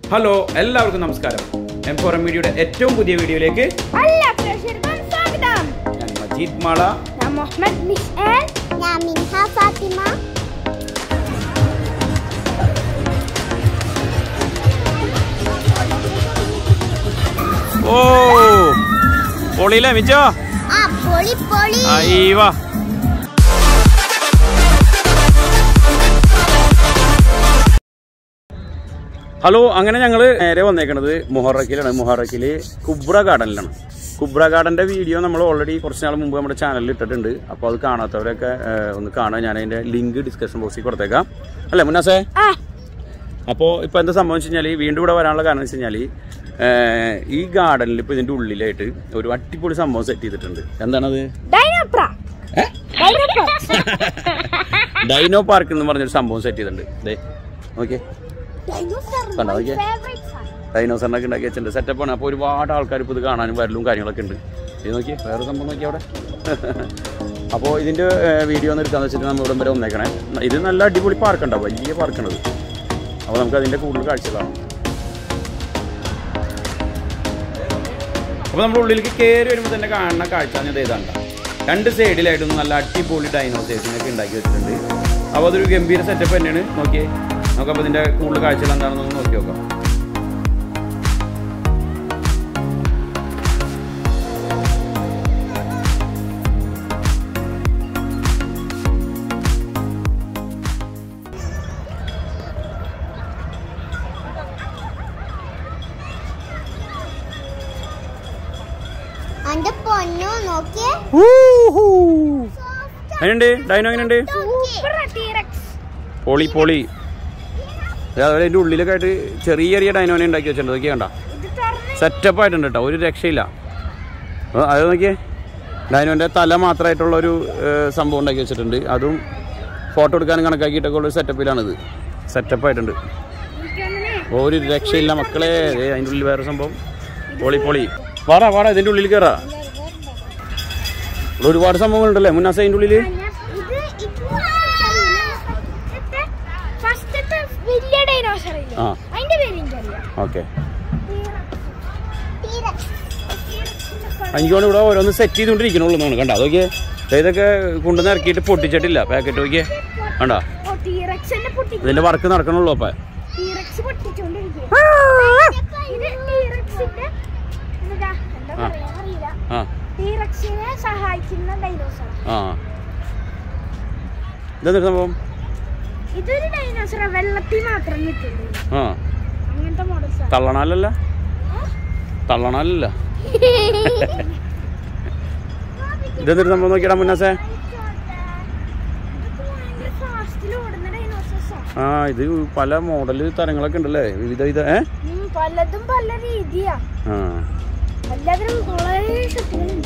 Hello എല്ലാവർക്കും നമസ്കാരം M four M മീഡിയയുടെ ഏറ്റവും പുതിയ വീഡിയോയിലേക്ക് എല്ലാ പ്രേക്ഷകർക്കും സ്വാഗതം ഞാൻ മജീദ് മാള ഞാൻ മുഹമ്മദ് മിഷാൽ ഞാൻ മിൻഹ ഫാത്തിമ ഓ പൊളിയില്ലേ മിച്ചോ ആ പൊളി പൊളി അയ്യവാ ഹലോ അങ്ങനെ ഞങ്ങൾ നേരെ വന്നേക്കണത് മുഹറക്കിലാണ് മുഹറക്കില് കുബ്ര ഗാർഡനിലാണ് കുബ്ര ഗാർഡന്റെ വീഡിയോ നമ്മൾ ഓൾറെഡി കുറച്ച് നാൾ മുമ്പ് നമ്മുടെ ചാനലിൽ ഇട്ടിട്ടുണ്ട് അപ്പോൾ അത് കാണാത്തവരൊക്കെ ഏഹ്, ഒന്ന് കാണാൻ ഞാൻ അതിന്റെ ലിങ്ക് ഡിസ്കഷൻ ബോക്സിൽ കൊടുത്തേക്കാം അല്ലേ മുന്നാസേ ആ അപ്പോൾ ഇപ്പോൾ എന്താ സംഭവം വെച്ച് കഴിഞ്ഞാൽ വീണ്ടും ഇവിടെ വരാനുള്ള കാരണം വെച്ച് കഴിഞ്ഞാൽ ഈ ഗാർഡനിൽ ഇപ്പോൾ ഇതിൻ്റെ ഉള്ളിലായിട്ട് ഒരു അടിപൊളി സംഭവം സെറ്റ് ചെയ്തിട്ടുണ്ട് എന്താണത് ഡൈനോപ്ര ഏ? ഡൈനോപ്ര ഡൈനോ പാർക്ക് എന്ന് പറഞ്ഞൊരു സംഭവം സെറ്റ് ചെയ്തിട്ടുണ്ട് ദേ നോക്കിയേ ഡൈനോസർ കണ്ടോ, നോക്കിയേ? ഡൈനോസറിനൊക്കെ ഉണ്ടാക്കി വെച്ചിട്ടുണ്ട് സെറ്റപ്പാണ് അപ്പോൾ ഒരുപാട് ആൾക്കാർ ഇപ്പോൾ ഇത് കാണാനും വരലും കാര്യങ്ങളൊക്കെ ഉണ്ട് ഇത് നോക്കി വേറെ സംഭവം നോക്കി അവിടെ അപ്പോൾ ഇതിൻ്റെ വീഡിയോ ഒന്ന് എടുക്കാന്ന് വെച്ചിട്ട് നമ്മൾ ഇവിടം വരെ വന്നേക്കണേ ഇത് നല്ല അടിപൊളി പാർക്കുണ്ടാവും വലിയ പാർക്കാണത് അപ്പോൾ നമുക്ക് അതിൻ്റെ കൂടുതൽ കാഴ്ചകളാണ് അപ്പോൾ നമ്മൾ ഉള്ളിലേക്ക് കയറി വരുമ്പോൾ തന്നെ കാണുന്ന കാഴ്ച ഞാൻ ഇതാണ്ട രണ്ട് സൈഡിലായിട്ടൊന്നും നല്ല അടിപൊളി ഡൈനോസേഴ്സിനൊക്കെ ഉണ്ടാക്കി വെച്ചിട്ടുണ്ട് അപ്പോൾ അതൊരു ഗംഭീര സെറ്റപ്പ് തന്നെയാണ് നോക്കിയേ നമുക്കപ്പോൾ ഇതിൻ്റെ കൂടുതൽ കാഴ്ചകൾ എന്താണെന്നൊന്ന് നോക്കി നോക്കാം അന്റെ പൊന്നു നോക്കിയേ എങ്ങനെയുണ്ട് ഡൈനോ എങ്ങനെയുണ്ട് സൂപ്പർ ടീറക്സ് പൊളി പൊളി അതുപോലെ ഇതിൻ്റെ ഉള്ളിലൊക്കെ ആയിട്ട് ചെറിയ ചെറിയ ഡൈനോനെ ഉണ്ടാക്കി വെച്ചിട്ടുണ്ട് നോക്കിയാ കണ്ട ഇത് തുറന്ന് സെറ്റപ്പ് ആയിട്ടുണ്ട് കേട്ടോ ഒരു രക്ഷയില്ല ആ, അത് നോക്കിയേ ഡൈനോൻ്റെ തല മാത്രമായിട്ടുള്ള ഒരു ഏഹ്, സംഭവം ഉണ്ടാക്കി വെച്ചിട്ടുണ്ട് അതും ഫോട്ടോ എടുക്കാനും കണക്കാക്കിയിട്ടൊക്കെ ഉള്ള ഒരു സെറ്റപ്പിലാണിത് സെറ്റപ്പ് ആയിട്ടുണ്ട് എനിക്കങ്ങനെ ഒരു രക്ഷയില്ല മക്കളെ ദേ അതിൻ്റെ ഉള്ളിൽ വേറെ സംഭവം പൊളി പൊളി വാടാ വാടാ ഇതിൻ്റെ ഉള്ളിൽ കയറാ ഇവിടെ ഒരുപാട് സംഭവങ്ങളുണ്ടല്ലേ മുന്നാസ അതിൻ്റെ ഉള്ളിൽ ഇത് ഇത് ഫസ്റ്റത്തെ വലിയ ഡൈനോസർ ഇല്ലേ ആ. അതിന്റെ പേര് എനിക്കറിയാം ഓക്കെ അഞ്ചോണ് ഇവിടെ ഓരോന്ന് സെറ്റ് ചെയ്തുകൊണ്ടിരിക്കണുള്ളൂ തോന്നുന്നു കണ്ടോ അതൊക്കെ ഇതൊക്കെ കൊണ്ടുവന്ന് ഇറക്കിയിട്ട് പൊട്ടിച്ചിട്ടില്ല പാക്കറ്റ് നോക്കിയേ കണ്ടോ ഓ ടീറക്സിന്റെ പൊട്ടി ഇതിന്റെ വർക്ക് നടക്കണുള്ളൂ അപ്പൊ ടീറക്സ് പൊട്ടിച്ചോണ്ടിരിക്കുക ഇത് ടീറക്സിന്റെ എന്താ എന്താ ആ. പറയാ അറിയില്ല ആ ടീറക്സിനെ സഹായിക്കുന്ന ഡൈനോസർ ആ ഇതെന്താ സംഭവം ഇതൊരു ഡൈനോസർ വെള്ളത്തിൽ മാത്രം കിട്ടുള്ളൂ ആ അങ്ങനത്തെ മോഡൽസ് തള്ളണാലല്ല തള്ളണാലല്ല ഇതെന്തൊരു സംഭവം നോക്കിയടാ മുന്നാസേ ഫാസ്റ്റിൽ ഓടുന്ന ഡൈനോസേഴ്സാ ആ ഇത് പല മോഡല് തരങ്ങളൊക്കെ ഉണ്ടല്ലേ വിവിധ വിധ ഏ പലതും പല രീതിയാ ആ എല്ലാത്തിനും വളരെ ശക്തികളുണ്ട്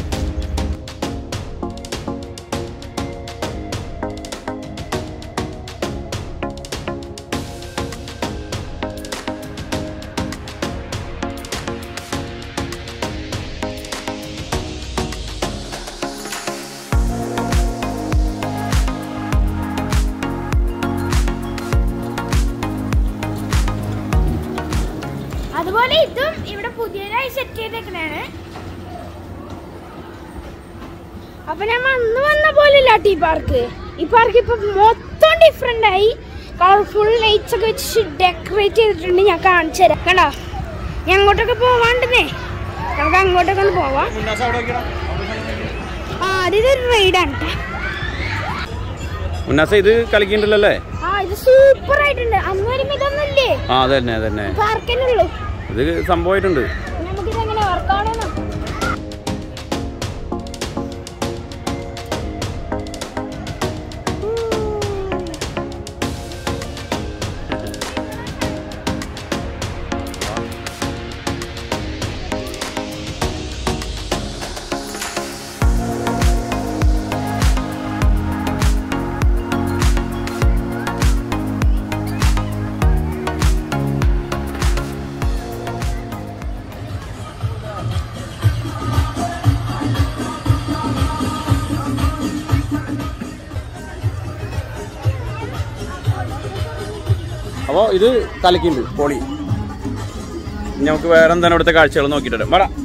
അതുപോലെ ഇതും ഇവിടെ പുതിയതായി സെറ്റ് ചെയ്തേക്കണാണ് അപ്പൊ ഞാൻ അന്ന് വന്ന പോലെ ഇല്ല ഈ പാർക്ക് ഈ പാർക്ക് ഇപ്പൊ മൊത്തം ഡിഫറെന്റ് ആയി കളർഫുൾ ലൈറ്റ്സ് ഒക്കെ വെച്ച് ഡെക്കറേറ്റ് ചെയ്തിട്ടുണ്ട് ഞാൻ കാണിച്ചു തരാം കണ്ടോ ഞാൻ അങ്ങോട്ടൊക്കെ പോവാണ്ടെന്നേ നമുക്ക് അങ്ങോട്ടൊക്കെ ഒന്ന് പോവാം മുന്നാസ അവിടെ നോക്കിയടാ ആ ഇതൊരു റൈഡാണ് ട്ടോ. മുന്നാസ ഇത് കളിക്കണ്ടല്ലേ ആ ഇത് സൂപ്പർ ആയിട്ടുണ്ട് അന്ന് വരുമ്പോ ഇതൊന്നും ഇല്ലേ ആ അതന്നെ അതന്നെ പാർക്ക് തന്നെ ഉള്ളൂ ഇത് സംഭവമായിട്ടുണ്ട് നമുക്കിത് എങ്ങനെ വർക്കാണെന്ന് അപ്പോൾ ഇത് കലക്കിണ്ട് പൊളി ഇനി നമുക്ക് വേറെ എന്താണ് ഇവിടുത്തെ കാഴ്ചകൾ നോക്കിയിട്ട് വരാം. വാടാ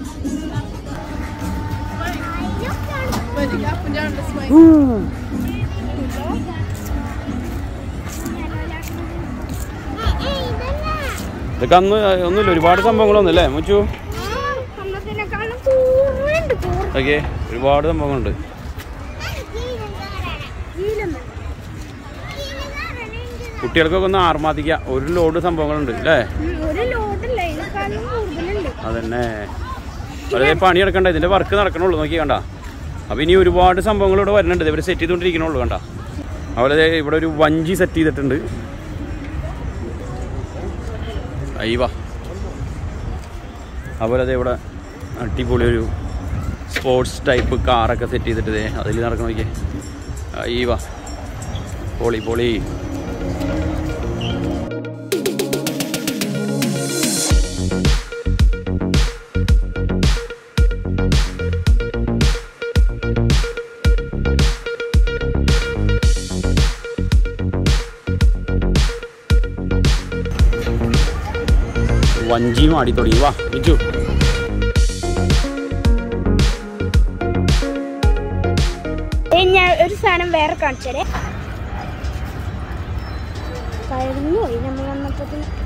ഇതൊക്കെ അന്ന് ഒന്നുമില്ല ഒരുപാട് സംഭവങ്ങളൊന്നും അല്ലേ മുച്ചു അന്നത്തിനെക്കാളും കൂറുണ്ട് കൂറ് ഓക്കെ ഒരുപാട് സംഭവങ്ങളുണ്ട് കുട്ടികൾക്കൊക്കെ ഒന്ന് ആർമാദിക്കുക ഒരു ലോഡ് സംഭവങ്ങളുണ്ട് അല്ലേ ഒരു ലോഡല്ല ഇതിനെക്കാളും കൂടുതലുണ്ട് അതന്നെ വളരെ പണി എടുക്കണ്ട ഇതിന്റെ വർക്ക് നടക്കണുള്ളൂ നോക്കി കണ്ട അപ്പൊ ഇനി ഒരുപാട് സംഭവങ്ങൾ ഇവിടെ വരുന്നുണ്ട് ഇവർ സെറ്റ് ചെയ്തുകൊണ്ടിരിക്കണുള്ളൂ കണ്ട അതുപോലെ ദേ ഇവിടെ ഒരു വഞ്ചി സെറ്റ് ചെയ്തിട്ടുണ്ട് അയ്യവ അതുപോലെ ദേ ഇവിടെ അടിപൊളി ഒരു സ്പോർട്സ് ടൈപ്പ് കാറൊക്കെ സെറ്റ് ചെയ്തിട്ട് ദേ അതിൽ നടക്കണ നോക്കിയേ അയ്യവ പൊളി പൊളി വഞ്ചിയും ആടി തുടങ്ങി വാ വിജു ഏയ് ഞാൻ ഒരു സാധനം വേറെ കാണിച്ചേ കഴിഞ്ഞു പോയി നമ്മൾ വന്നപ്പോ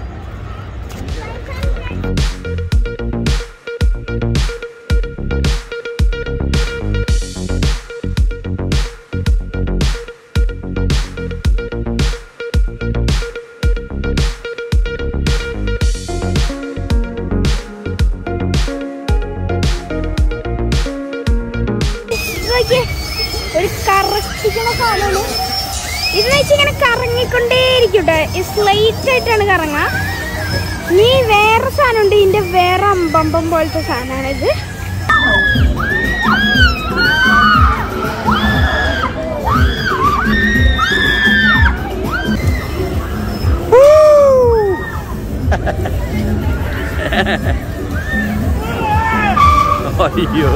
നോക്കിയേ ഒരു കറക്കിക്കണ സാധനമാണ് ഇത് വെച്ച് ഇങ്ങനെ കറങ്ങിക്കൊണ്ടേയിരിക്കട്ടെ സ്ലൈറ്റ് ആയിട്ടാണ് കറങ്ങുക നീ വേറെ സാധനം ഉണ്ട് ഇതിന്റെ വേറെ അമ്പമ്പം പോലത്തെ സാധനമാണ് ഇത് അയ്യോ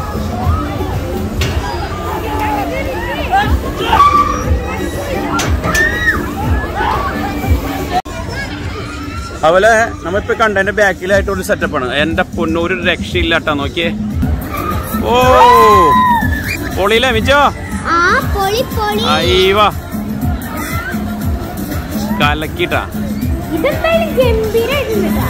അതുപോലെ നമ്മളിപ്പോ കണ്ടതിന്റെ ബാക്കിലായിട്ട് ഒരു സെറ്റപ്പാണ് എന്റെ പൊന്നു ഒരു രക്ഷയില്ല കേട്ടോ നോക്കിയേ ഓ പൊളിയില്ലേ മിച്ചോ ആ പൊളി പൊളി അയ്യവാ കലക്കിട്ടാ ഇതെന്തായാലും ഗംഭീരായിട്ടുണ്ട്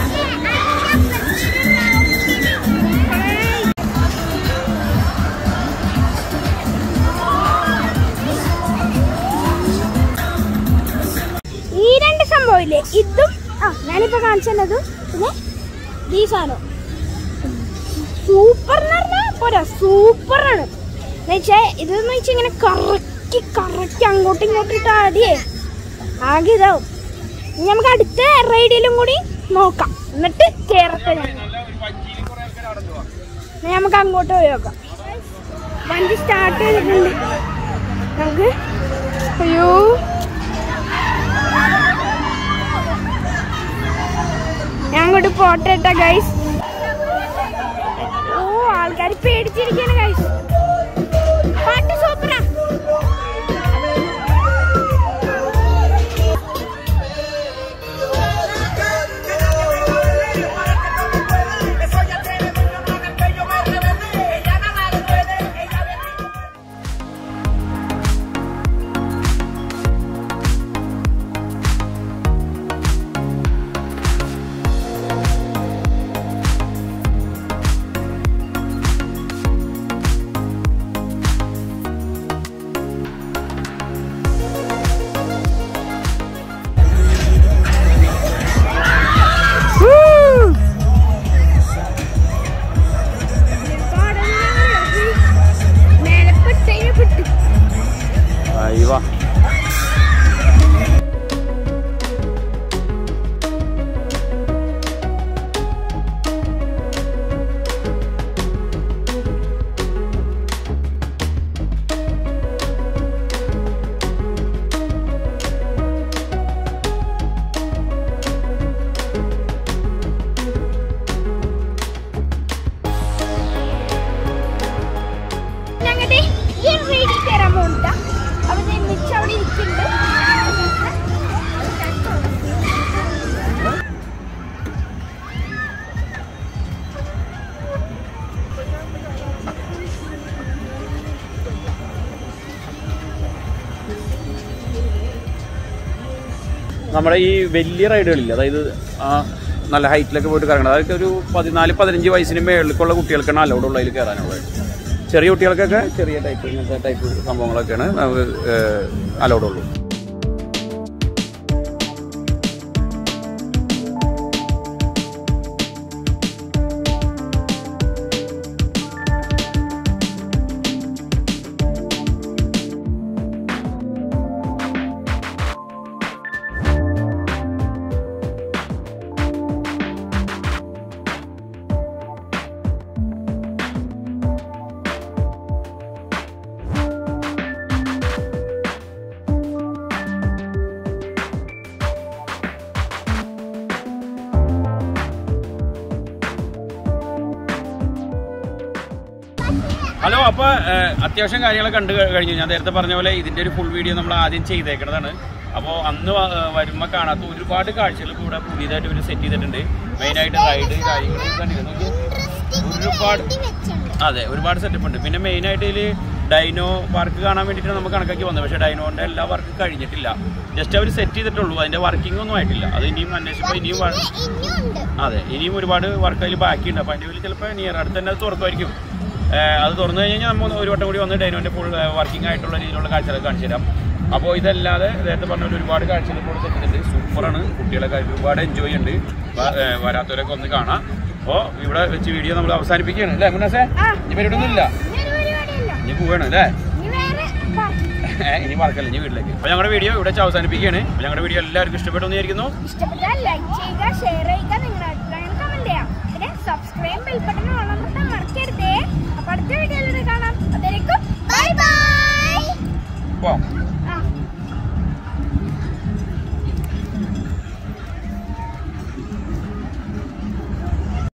ഈ രണ്ട് സംഭവമില്ലേ ഇതും ആ ഞാനിപ്പോ കാണിച്ചതും പിന്നെ ഈ സാധനം സൂപ്പർ എന്ന് പറഞ്ഞാൽ പോരാ സൂപ്പറാണ് എന്നുവെച്ചാൽ ഇതെന്ന് വെച്ചാൽ ഇങ്ങനെ കറക്കി കറക്കി അങ്ങോട്ടും ഇങ്ങോട്ടും ഇട്ട് ആടിയേ ആകെ ഇതാവും ഇനി നമുക്ക് അടുത്ത റൈഡിലും കൂടി നോക്കാം എന്നിട്ട് കേറട്ടെ ഞാൻ ഇനി നമുക്ക് അങ്ങോട്ട് പോയി നോക്കാം വണ്ടി സ്റ്റാർട്ട് ചെയ്തിട്ടുണ്ട് നമുക്ക് അയ്യോ ഞാൻ അങ്ങോട്ട് പോട്ടെ ഗൈസ് ഓ ആൾക്കാർ പേടിച്ചിരിക്കാണ് ഗൈസ് പാട്ട് സൂപ്പറാ നമ്മുടെ ഈ വലിയ റൈഡുകളില്ല അതായത് ആ നല്ല ഹൈറ്റിലൊക്കെ പോയിട്ട് കറങ്ങണം അതൊക്കെ ഒരു പതിനാല് പതിനഞ്ച് വയസ്സിന് മേളിലേക്കുള്ള കുട്ടികൾക്കാണ് അലൗഡ് ഉള്ള അതിൽ കയറാനുള്ളത് ചെറിയ കുട്ടികൾക്കൊക്കെ ചെറിയ ടൈപ്പ് ഇങ്ങനത്തെ ടൈപ്പ് സംഭവങ്ങളൊക്കെയാണ് നമുക്ക് അലൗഡ് ഉള്ളൂ ഹലോ അപ്പൊ ഏഹ്, അത്യാവശ്യം കാര്യങ്ങളൊക്കെ കണ്ടു കഴി- കഴിഞ്ഞു ഞാൻ നേരത്തെ പറഞ്ഞ പോലെ ഇതിന്റെ ഒരു ഫുൾ വീഡിയോ നമ്മൾ ആദ്യം ചെയ്തേക്കുന്നതാണ് അപ്പോൾ അന്ന് വ- ഏഹ്, വരുമ്പോ കാണാത്ത ഒരുപാട് കാഴ്ചകൾ ഇപ്പോൾ ഇവിടെ പുതിയതായിട്ട് ഇവർ സെറ്റ് ചെയ്തിട്ടുണ്ട് മെയിനായിട്ട് റൈഡ് കാര്യങ്ങൾ കണ്ടില്ലേ നോക്കിയേ? ഒരുപാട് അതെ ഒരുപാട് സെറ്റപ്പ് ഉണ്ട് പിന്നെ മെയിനായിട്ട് ഇതിൽ ഡൈനോ പാർക്ക് കാണാൻ വേണ്ടിയിട്ട് നമുക്ക് കണക്കാക്കി വന്നത് പക്ഷേ ഡൈനോന്റെ എല്ലാ വർക്കും കഴിഞ്ഞിട്ടില്ല ജസ്റ്റ് അവർ സെറ്റ് ചെയ്തിട്ടുള്ളൂ അതിന്റെ വർക്കിംഗ് ഒന്നും ആയിട്ടില്ല അത് ഇനിയും അന്വേഷിച്ചപ്പോൾ ഇനിയും വ- അതെ ഇനിയും ഒരുപാട് വർക്ക് അതിൽ ബാക്കിയുണ്ട് അപ്പോൾ അതിൻ്റെ ഉള്ളിൽ ചിലപ്പോൾ നിയർ അടുത്ത് തന്നെ അത് തുറക്കുമായിരിക്കും ഏഹ് അത് തുറന്നു കഴിഞ്ഞാൽ നമ്മൾ ഒരു വട്ടം കൂടി വന്ന് ഡൈനോന്റെ ഫുൾ വർക്കിംഗ് ആയിട്ടുള്ള രീതിയിലുള്ള കാഴ്ചകളൊക്കെ കാണിച്ചു തരാം അപ്പോൾ ഇതല്ലാതെ നേരത്തെ പറഞ്ഞ പോലെ ഒരുപാട് കാഴ്ചകൾ കൂടെ തെറ്റുന്നുണ്ട് സൂപ്പറാണ് കുട്ടികളൊക്കെ ഒരുപാട് എൻജോയ് ഉണ്ട് വ- ഏഹ് വരാത്തവരൊക്കെ ഒന്ന് കാണാം അപ്പോൾ ഇവിടെ വെച്ച് വീഡിയോ നമ്മൾ അവസാനിപ്പിക്കുകയാണ് അല്ലേ മുന്നസേ ആ. ഇനി പരിപാടിയൊന്നും ഇല്ല ഇനി ഒരു പരിപാടിയില്ല. ഇനി പോവാണ് അല്ലേ ഇനി വേറെ പാർക്ക്. ഏഹ് ഇനി മറക്കല്ല ഇനി വീട്ടിലേക്ക് അപ്പോൾ ഞങ്ങളുടെ വീഡിയോ ഇവിടെ വെച്ച് അവസാനിപ്പിക്കുകയാണ് അപ്പോൾ ഞങ്ങളുടെ വീഡിയോ എല്ലാവർക്കും ഇഷ്ടപ്പെട്ടു എന്ന് വിചാരിക്കുന്നു ഇഷ്ടപ്പെട്ടാൽ ലൈക്ക് ചെയ്യുക ഷെയർ ചെയ്യുക